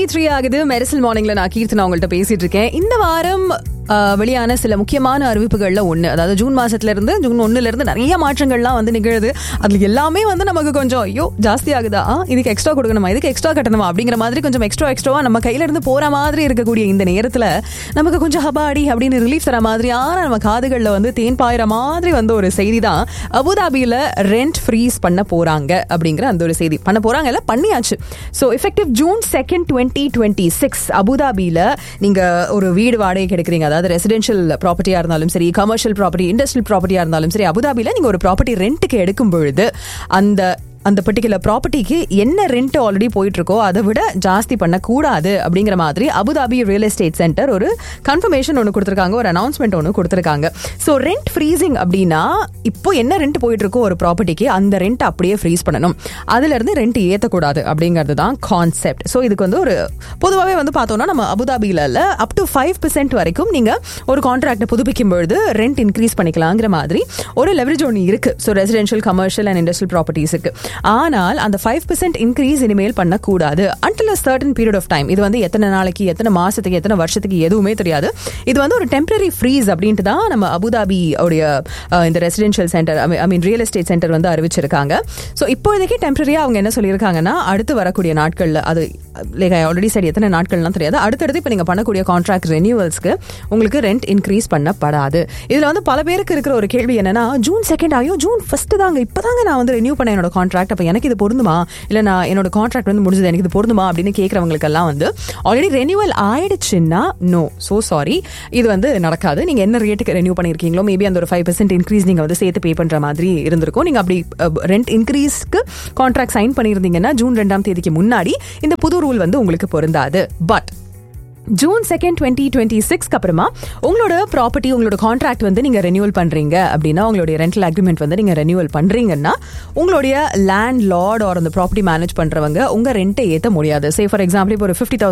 three ஆகுது மெரிசல் மார்னிங்ல நான் கீர்த்தனா உங்கள்ட்ட பேசிட்டு இருக்கேன் இந்த வாரம் ஆஹ், வெளியான சில முக்கியமான அறிவிப்புகள்ல ஒண்ணு அதாவது ஜூன் மாசத்துல இருந்து ஜூன் ஒண்ணுல இருந்து நிறைய மாற்றங்கள்லாம் வந்து நிகழுது அதுல எல்லாமே வந்து நமக்கு கொஞ்சம் ஐயோ ஜாஸ்தி ஆகுதா ஆ, இதுக்கு எக்ஸ்ட்ரா கொடுக்கணுமா இதுக்கு எக்ஸ்ட்ரா கட்டணுமா அப்படிங்கிற மாதிரி கொஞ்சம் எக்ஸ்ட்ரா எக்ஸ்ட்ராவா நம்ம கையில இருந்து போற மாதிரி இருக்கக்கூடிய இந்த நேரத்துல நமக்கு கொஞ்சம் ஹபாடி அப்படின்னு ரிலீஃப் தர மாதிரியான நம்ம காதுகள்ல வந்து தேன் பாயிற மாதிரி வந்து ஒரு செய்தி தான் அபுதாபியில ரெண்ட் ஃப்ரீஸ் பண்ண போறாங்க அப்படிங்கிற அந்த ஒரு செய்தி பண்ண போறாங்க இல்ல பண்ணியாச்சு so effective June second twenty twenty six அபுதாபியில நீங்க ஒரு வீடு வாடகைக்கு எடுக்கிறீங்க அதாவது ரெசிடென்ஷியல் ப்ராப்பர்ட்டியா இருந்தாலும் சரி கமர்ஷியல் ப்ராப்பர்ட்டி இண்டஸ்ட்ரியல் ப்ராப்பர்ட்டியா இருந்தாலும் சரி அபுதாபியில நீங்க ஒரு ப்ராப்பர்ட்டி ரெண்ட்டுக்கு எடுக்கும் பொழுது அந்த அந்த பர்டிகுலர் ப்ராப்பர்ட்டிக்கு என்ன ரெண்ட் ஆல்ரெடி போயிட்டு இருக்கோ அதை விட ஜாஸ்தி பண்ணக்கூடாது அப்படிங்கிற மாதிரி அபுதாபி ரியல் எஸ்டேட் சென்டர் ஒரு கன்ஃபர்மேஷன் ஒன்று கொடுத்துருக்காங்க ஒரு அனௌன்ஸ்மெண்ட் ஒன்று கொடுத்துருக்காங்க ஸோ ரெண்ட் ஃப்ரீசிங் அப்படின்னா இப்போ என்ன ரெண்ட் போயிட்டு இருக்கோ ஒரு ப்ராப்பர்ட்டிக்கு அந்த ரெண்ட் அப்படியே ஃப்ரீஸ் பண்ணணும் அதுல இருந்து ரெண்ட் ஏற்றக்கூடாது அப்படிங்கிறது தான் கான்செப்ட் ஸோ இதுக்கு வந்து ஒரு பொதுவாகவே வந்து பார்த்தோம்னா நம்ம அபுதாபியில அப் டு ஃபைவ் பெர்சென்ட் வரைக்கும் நீங்க ஒரு கான்ட்ராக்டை புதுப்பிக்கும் பொழுது ரெண்ட் இன்க்ரீஸ் பண்ணிக்கலாங்கிற மாதிரி ஒரு லெவரேஜ் ஒன்று இருக்கு so residential commercial and industrial ப்ராப்பர்ட்டிஸுக்கு ஆனால் அந்த ஃபைவ் பெர்சென்ட் இன்க்ரீஸ் இனிமேல் பண்ணக்கூடாது until a certain period of time இது வந்து எத்தனை நாளைக்கு எத்தனை மாசத்துக்கு எத்தனை வருஷத்துக்கு எதுவுமே தெரியாது இது வந்து ஒரு டெம்பரரி ஃப்ரீஸ் அப்படின்ட்டு தான் நம்ம அபுதாபி உடைய அஹ், இந்த residential centre I mean real estate centre வந்து அறிவிச்சிருக்காங்க ஸோ இப்போதைக்கு டெம்பரரியா அவங்க என்ன சொல்லியிருக்காங்கன்னா அடுத்து வரக்கூடிய நாட்கள்ல அது லைக் ஆல்ரெடி சரி எத்தனை நாட்கள்லாம் தெரியாது அடுத்தடுத்து இப்போ நீங்க பண்ணக்கூடிய கான்ட்ராக்ட் ரெனியூவல்ஸ்க்கு உங்களுக்கு ரெண்ட் இன்க்ரீஸ் பண்ணப்படாது இதுல வந்து பல பேருக்கு இருக்கிற ஒரு கேள்வி என்னன்னா ஜூன் செகண்ட் ஆகியோ ஜூன் ஃபர்ஸ்ட் தாங்க இப்பதாங்க நான் வந்து ரெனியூ பண்ண என்னோட கான்ட்ராக்ட் அப்போ எனக்கு இது பொருந்துமா இல்ல நான் என்னோட கான்ட்ராக்ட் வந்து முடிஞ்சது எனக்கு இது பொருந்துமா அப்படின்னு கேட்கறவங்களுக்கெல்லாம் வந்து ஆல்ரெடி ரெனியூவல் ஆயிடுச்சுன்னா நோ சோ சாரி இது வந்து நடக்காது நீங்க என்ன ரேட்டுக்கு ரெனியூ பண்ணிருக்கீங்களோ மேபி அந்த ஒரு ஃபைவ் பர்சன்ட் இன்க்ரீஸ் நீங்க வந்து சேர்த்து பே பண்ற மாதிரி இருந்திருக்கும் நீங்க அப்படி ரெண்ட் இன்க்ரீஸ்க்கு கான்ட்ராக்ட் சைன் பண்ணியிருந்தீங்கன்னா ஜூன் ரெண்டாம் தேதிக்கு முன்னாடி இந்த புது ரூல் வந்து உங்களுக்கு பொருந்தாது but June second twenty twenty சிக்ஸ்க்கு அப்புறமா உங்களோட ப்ராப்பர்ட்டி உங்களோட கான்ட்ராக்ட் வந்து நீங்க ரெனியூவல் பண்றீங்க அப்படின்னா உங்களுடைய ரெண்டல் அக்ரிமெண்ட் வந்து நீங்க ரெனியூவல் பண்றீங்கன்னா உங்களுடைய லேண்ட் லார்ட் ஆர் அந்த ப்ராப்பர்ட்டி மேனேஜ் பண்றவங்க உங்க ரெண்ட்டை ஏத்த முடியாது சே ஃபார் எக்ஸாம்பிள் இப்போ ஒரு ஃபிஃப்டி